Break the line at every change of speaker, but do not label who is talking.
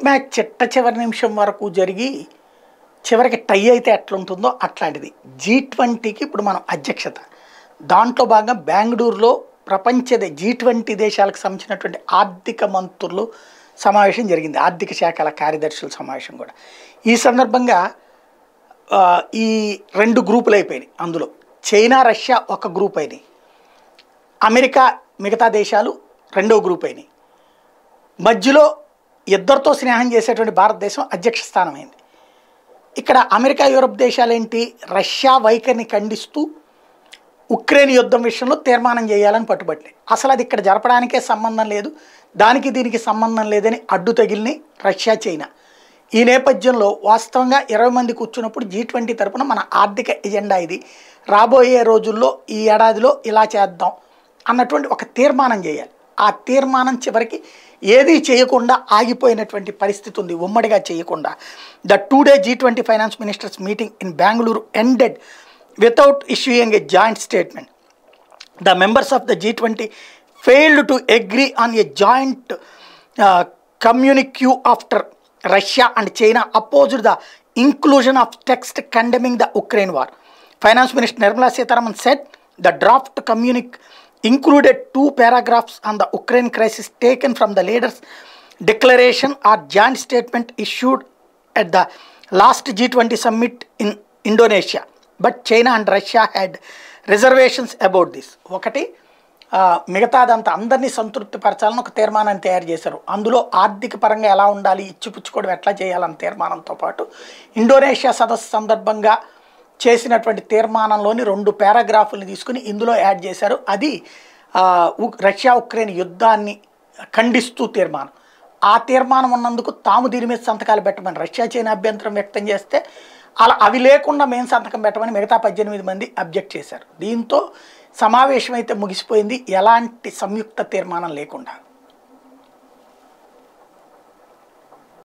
Match చిట్ట చివరి నిమిషం వరకు జరిగి చివరికి టై అయితే ఎట్లుంటుందో అట్లాంటిది జీ ట్వంటీకి ఇప్పుడు మనం అధ్యక్షత దాంట్లో భాగంగా బెంగళూరులో ప్రపంచ జీ ట్వంటీ దేశాలకు సంబంధించినటువంటి ఆర్థిక మంత్రులు సమావేశం జరిగింది ఆర్థిక శాఖల కార్యదర్శుల సమావేశం కూడా ఈ సందర్భంగా ఆ, ఈ రెండు గ్రూపులు అయిపోయినాయి అందులో చైనా రష్యా ఒక గ్రూప్ అయినాయి అమెరికా మిగతా దేశాలు రెండో గ్రూప్ అయినాయి మధ్యలో ఇద్దరితో స్నేహం చేసేటువంటి భారతదేశం అధ్యక్ష స్థానం అయింది ఇక్కడ అమెరికా యూరప్ దేశాలు ఏంటి రష్యా వైఖరిని ఖండిస్తూ ఉక్రెయిన్ యుద్ధం విషయంలో తీర్మానం చేయాలని పట్టుబట్టినాయి అసలు అది ఇక్కడ జరపడానికే సంబంధం లేదు దానికి దీనికి సంబంధం లేదని అడ్డు తగిలిని రష్యా చైనా ఈ నేపథ్యంలో వాస్తవంగా ఇరవై మంది కూర్చున్నప్పుడు జీ ట్వంటీ తరపున మన ఆర్థిక ఎజెండా ఇది రాబోయే రోజుల్లో ఈ ఏడాదిలో ఇలా చేద్దాం అన్నటువంటి ఒక తీర్మానం చేయాలి ఆ తీర్మానం చివరికి ఏదీ చేయకుండా ఆగిపోయినటువంటి పరిస్థితి ఉంది ఉమ్మడిగా చేయకుండా the two day G twenty finance ministers meeting in Bengaluru ended without issuing a joint statement the members of the G20 failed to agree on a joint uh, communique after Russia and China opposed the inclusion of text condemning the Ukraine war. Finance Minister Nirmala Sitharaman said the draft communique included two paragraphs on the Ukraine crisis taken from the leaders' declaration or joint statement issued at the last G20 summit in Indonesia. But China and Russia had reservations about this ఒకటి ఆ, మిగతాదంతా అందరినీ సంతృప్తిపరచాలని ఒక తీర్మానాన్ని తయారు చేశారు అందులో ఆర్థిక పరంగా ఎలా ఉండాలి ఇచ్చిపుచ్చుకోవడం ఎట్లా చేయాలన్న తీర్మానంతో పాటు ఇండోనేషియా సదస్సు సందర్భంగా చేసినటువంటి తీర్మానంలోని రెండు పారాగ్రాఫుల్ని తీసుకుని ఇందులో యాడ్ చేశారు అది ఆ, ఉక్- రష్యా ఉక్రెయిన్ యుద్ధాన్ని ఖండిస్తూ తీర్మానం ఆ తీర్మానం ఉన్నందుకు తాము దీని మీద సంతకాలు పెట్టమని రష్యా చైనా అభ్యంతరం వ్యక్తం చేస్తే అలా అవి లేకుండా మేము సంతకం పెట్టమని మిగతా పద్దెనిమిది మంది అబ్జెక్ట్ చేశారు దీంతో సమావేశం అయితే ముగిసిపోయింది ఎలాంటి సంయుక్త తీర్మానం లేకుండా